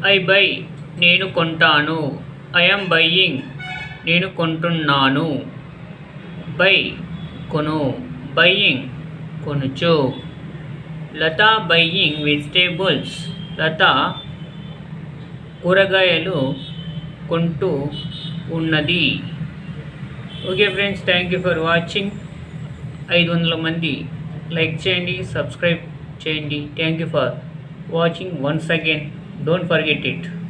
I by నేను కొంటాను I'm buying నేను కొంటున్నాను బై కొను బయ్యింగ్ కొనుచు లత బయ్యింగ్ వెజిటేబుల్స్ లత కూరగాయలు కొంటూ ఉన్నది okay friends thank you for watching ఐదు వందల మంది లైక్ చేయండి సబ్స్క్రైబ్ చేయండి thank you for watching once again don't forget it